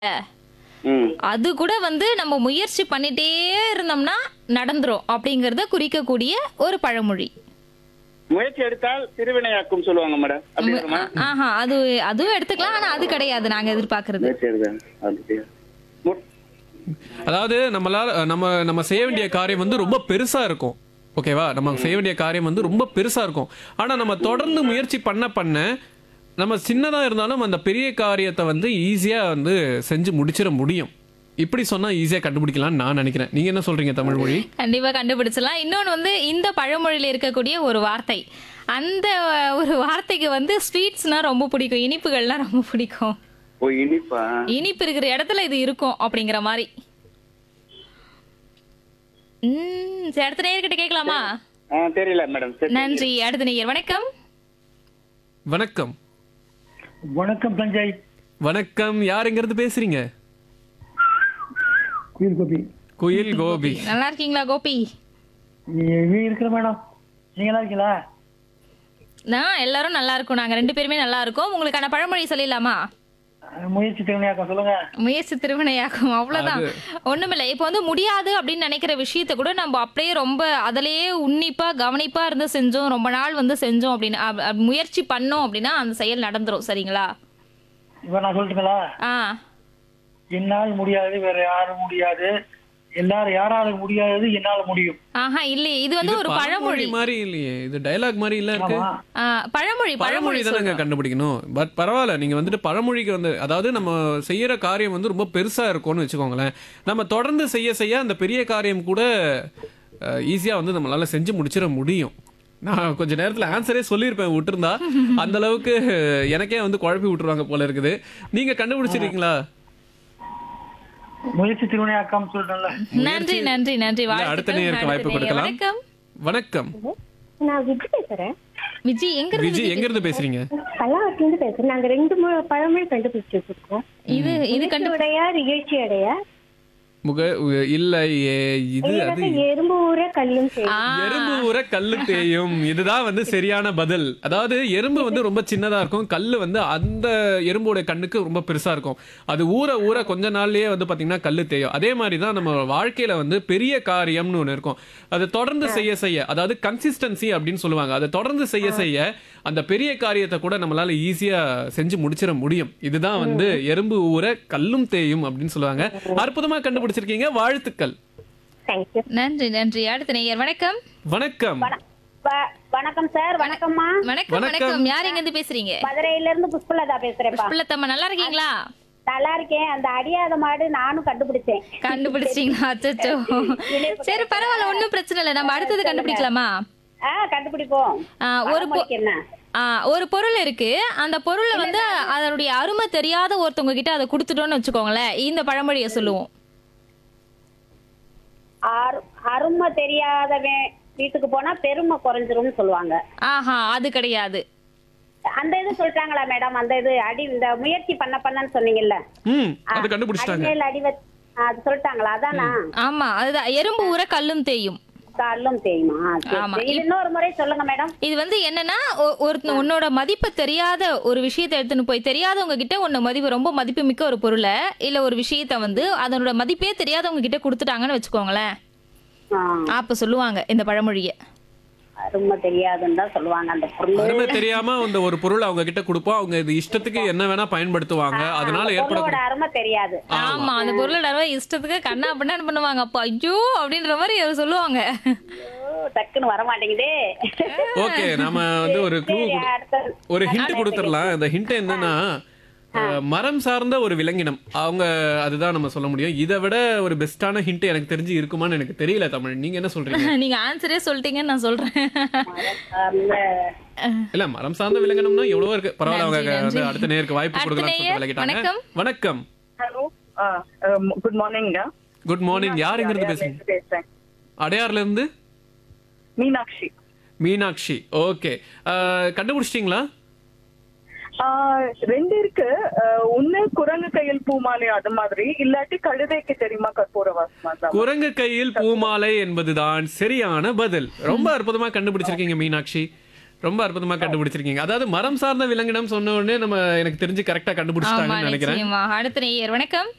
ம் அது கூட வந்து நம்ம முயற்சி பண்ணிட்டே இருந்தோம்னா நடந்துரும் அப்படிங்கறத குறிக்கக்கூடிய ஒரு பழமொழி முயற்சி எடுத்தால் திருவினையாக்கும் சொல்லுவாங்க மேடம் அப்படி வருமா ஆஹா அது அதுவும் எடுத்துக்கலாம் ஆனா அது கிடையாது நாங்க எதிர்பார்க்கறது முயற்சி எடுத்தால் அப்படியா மு- அதாவது நம்மளால நம்ம நம்ம செய்ய வேண்டிய காரியம் வந்து ரொம்ப பெருசா இருக்கும் ஓகேவா நம்ம செய்ய வேண்டிய காரியம் வந்து ரொம்ப பெருசா இருக்கும் ஆனா நம்ம தொடர்ந்து முயற்சி பண்ண பண்ண நம்ம சின்னதா இருந்தாலும் அந்த பெரிய காரியத்தை வந்து ஈஸியா வந்து செஞ்சு முடிச்சிட முடியும் இப்படி சொன்னா ஈஸியா கண்டுபிடிக்கலாம்னு நான் நினைக்கிறேன் நீங்க என்ன சொல்றீங்க தமிழ் மொழி கண்டிப்பா கண்டுபிடிச்சிடலாம் இன்னொன்னு வந்து இந்த பழமொழியில இருக்கக்கூடிய ஒரு வார்த்தை அந்த ஒரு வார்த்தைக்கு வந்து ஸ்வீட்ஸ்னா ரொம்ப பிடிக்கும் இனிப்புகள்லாம் ரொம்ப பிடிக்கும் ஓ இனிப்பா இனிப்பு இருக்கிற இடத்துல இது இருக்கும் அப்படிங்கிற மாதிரி ம் சரி அடுத்த நேயர்கிட்ட கேட்கலாமா ஆ தெரியல மேடம் சரி நன்றி அடுத்த நேயர் வணக்கம் வணக்கம் வணக்கம் தஞ்சை வணக்கம் யார் எங்க இருந்து பேசுறீங்க குயில் கோபி குயில் கோபி நல்லா இருக்கீங்களா கோபி நீ இருக்கிற மேடம் நீங்க நல்லா இருக்கீங்களா நான் எல்லாரும் நல்லா இருக்கும் நாங்க ரெண்டு பேருமே நல்லா இருக்கோம் உங்களுக்கான பழமொழி சொல்லிடலாமா அஹ் முயற்சி திருவினையாக்கம் சொல்லுங்க முயற்சி திருவினையாக்கும் அவ்வளவுதான் ஒண்ணுமில்ல இப்போ வந்து முடியாது அப்படின்னு நினைக்கிற விஷயத்த கூட நம்ம அப்படியே ரொம்ப அதிலேயே உன்னிப்பா கவனிப்பா இருந்து செஞ்சோம் ரொம்ப நாள் வந்து செஞ்சோம் அப்படின்னு அப்- அப் முயற்சி பண்ணோம் அப்படின்னா அந்த செயல் நடந்துரும் சரிங்களா இப்ப நான் சொல்லட்டுங்களா ஆ என்னால் முடியாது வேற யாரும் முடியாது எல்லாரும் யாரால முடியாதது என்னால முடியும் ஆஹா இல்லையே இது வந்து இது ஒரு பழமொழி பழமொழி மாதிரி இல்லையே இது டயலாக் மாதிரி இல்ல இருக்கு ஆமா ஆ, பழமொழி பழமொழி பழமொழி தானங்க கண்டுபிடிக்கணும் பட் பரவாயில்ல நீங்க வந்துட்டு பழமொழிக்கு வந்து அதாவது நம்ம செய்யற காரியம் வந்து ரொம்ப பெருசா இருக்கும்னு வச்சுக்கோங்களேன் நம்ம தொடர்ந்து செய்ய செய்ய அந்த பெரிய காரியம் கூட ஈஸியா வந்து நம்மளால செஞ்சு முடிச்சிட முடியும் நான் கொஞ்ச நேரத்துல ஆன்சரே சொல்லியிருப்பேன் விட்டுருந்தா அந்த அளவுக்கு எனக்கே வந்து குழப்பி விட்டுருவாங்க போல இருக்குது நீங்க கண்டுபிடிச்சிருக்கீங்களா முயற்சி திருவினையாக்கம் சொல்றேன்ல நன்றி நன்றி நன்றி இல்ல, அடுத்த வாழ்த்துக்கள். நேயருக்கு வாய்ப்பு அடுத்த நேயர். கொடுக்கலாம். வணக்கம் வணக்கம் நான் விஜி பேசுறேன் விஜய் எங்க இருந்து விஜய் எங்க இருந்து பேசுறீங்க பல்லாவரத்துல இருந்து பேசுறேன் நாங்க ரெண்டு மூணு பழமொழி கண்டுபிடிச்சு வச்சிருக்கோம் இது இது கண்டு உடையார் இகழ்ச்சி அடையார் முக உ- இல்ல ஏ- இது அது எறும்பு ஊற கல்லும் செய்யும் ஆ, எறும்பு ஊற கல்லு தேயும் இதுதான் வந்து சரியான பதில் அதாவது எறும்பு வந்து ரொம்ப சின்னதா இருக்கும் கல்லு வந்து அந்த எறும்போட கண்ணுக்கு ரொம்ப பெருசா இருக்கும் அது ஊற ஊற கொஞ்ச நாள்லயே வந்து பாத்தீங்கன்னா கல்லு தேயும் அதே மாதிரி தான் நம்ம வாழ்க்கையில வந்து பெரிய காரியம்னு ஒண்ணு இருக்கும் அதை தொடர்ந்து செய்ய செய்ய அதாவது கன்சிஸ்டன்சி அப்படின்னு சொல்லுவாங்க அதை தொடர்ந்து செய்ய செய்ய அந்த பெரிய காரியத்தை கூட நம்மளால ஈஸியா செஞ்சு முடிச்சிட முடியும் இதுதான் வந்து எறும்பு ஊற கல்லும் தேயும் அப்படின்னு சொல்லுவாங்க அற்புதமா கண்டுபிடிச்சிருக்கீங்க வாழ்த்துக்கள் தேங்க்யூ நன்றி நன்றி அடுத்த நேயர் வணக்கம் வணக்கம் வணக்கம் சார் வணக்கம்மா வணக்கம் வணக்கம் யார் எங்க இருந்து பேசுறீங்க மதுரையில இருந்து புஷ்பலதா பேசுறேன்ப்பா புள்ளத்தம்மா நல்லா இருக்கீங்களா நல்லா இருக்கேன் அந்த அடியாத மாடு நானும் கண்டுபிடிச்சேன் கண்டுபிடிச்சிட்டீங்களா அச்சோ சரி பரவாயில்ல ஒண்ணும் பிரச்சனை இல்லை நம்ம அடுத்தது கண்டுபிடிக்கலாமா ஆ கண்டுபிடிப்போம் ஆ, ஒரு பொ- பழமொழிக்கு என்ன ஆ, ஒரு பொருள் இருக்கு அந்த பொருளை வந்து அதனுடைய அருமை தெரியாத ஒருத்தவங்க கிட்ட அதை கொடுத்துட்டோம்னு வச்சுக்கோங்களேன் இந்த பழமொழியை சொல்லுவோம் அரு- அருமை தெரியாதவன் வீட்டுக்கு போனா பெருமை குறைஞ்சிரும்னு சொல்லுவாங்க ஆஹா அது கிடையாது அந்த இது சொல்லிட்டாங்களா மேடம் அந்த இது அடி இந்த முயற்சி பண்ண பண்ணன்னு சொன்னீங்கல்ல ம் அது கண்டுபிடிச்சிட்டாங்க அடிமேல் அடி வச்சு அது சொல்லிட்டாங்களா அதானா ஆமா அதுதான் எறும்பு ஊற கல்லும் தேயும் காலும் தெரியுமா சரி, ஆமா. சரி. இது இன்னொரு முறை சொல்லுங்க மேடம் இது வந்து என்னன்னா ஒ- ஒருத்தன் உன்னோட மதிப்பு தெரியாத ஒரு விஷயத்தை எடுத்துன்னு போய் தெரியாதவங்க கிட்ட உன்ன மதிப்பு ரொம்ப மதிப்பு மிக்க ஒரு பொருளை இல்ல ஒரு விஷயத்த வந்து அதனோட மதிப்பே தெரியாதவங்க கிட்ட கொடுத்துட்டாங்கன்னு வச்சுக்கோங்களேன் ஆ, அப்ப சொல்லுவாங்க இந்த பழமொழிய அருமை தெரியாதுன்னு தான் சொல்லுவாங்க அந்த பொருள் அருமை தெரியாம அந்த ஒரு பொருள் அவங்க கிட்ட கொடுப்போம் அவங்க இது இஷ்டத்துக்கு என்ன வேணா பயன்படுத்துவாங்க அதனால பொருளோட ஏற்படக்கூடிய அருமை தெரியாது ஆமா அந்த பொருளோட அருமை இஷ்டத்துக்கு கண்ணா பண்ணான்னு பண்ணுவாங்க அப்ப ஐயோ அப்படின்ற மாதிரி அவர் சொல்லுவாங்க ஓ, டக்குன்னு வர மாட்டேங்குதே ஓகே நாம வந்து ஒரு க்ளூ சரி, அடுத்தது. ஒரு ஹிண்ட் கொடுத்துடலாம் அந்த ஹிண்ட் என்னன்னா அஹ், மரம் சார்ந்த ஒரு விலங்கினம் அவங்க அதுதான் நம்ம சொல்ல முடியும் இதை விட ஒரு பெஸ்டான ஹிண்ட் எனக்கு தெரிஞ்சு இருக்குமான்னு எனக்கு தெரியல தமிழ் நீங்க என்ன சொல்றீங்க நீங்க ஆன்சரே சொல்லிட்டீங்கன்னு நான் சொல்றேன் அந்த இல்ல மரம் சார்ந்த விலங்கினம்னா எவ்வளவோ இருக்கு பரவாயில்ல அவங்க நன்றி, வந்து நன்றி. அடுத்த நேருக்கு வாய்ப்பு அடுத்த கொடுக்கலாம் நேயர், விலகிட்டாங்க வணக்கம். வணக்கம் hello good morning good morning யார் எங்க இருந்து பேசுறீங்க பேசுறேன் அடையார்ல இருந்து மீனாட்சி மீனாட்சி ஓகே கண்டுபிடிச்சிட்டீங்களா ஆஹ் ரெண்டு இருக்கு ஆஹ் ஒண்ணு குரங்கு கையில் பூமாலை அது மாதிரி இல்லாட்டி கழுதைக்கு தெரியுமா கற்பூர வாசமா குரங்கு கையில் பூமாலை என்பதுதான் சரியான பதில் ரொம்ப அற்புதமா கண்டுபிடிச்சிருக்கீங்க மீனாட்சி ரொம்ப அற்புதமா கண்டுபிடிச்சிருக்கீங்க அதாவது மரம் சார்ந்த விலங்கினம் சொன்ன உடனே நம்ம எனக்கு தெரிஞ்சு கரெக்டா ஆமா கண்டுபிடிச்சிட்டாங்கன்னு நினைக்கிறேன் நிச்சயமா அடுத்த நேயர் வணக்கம்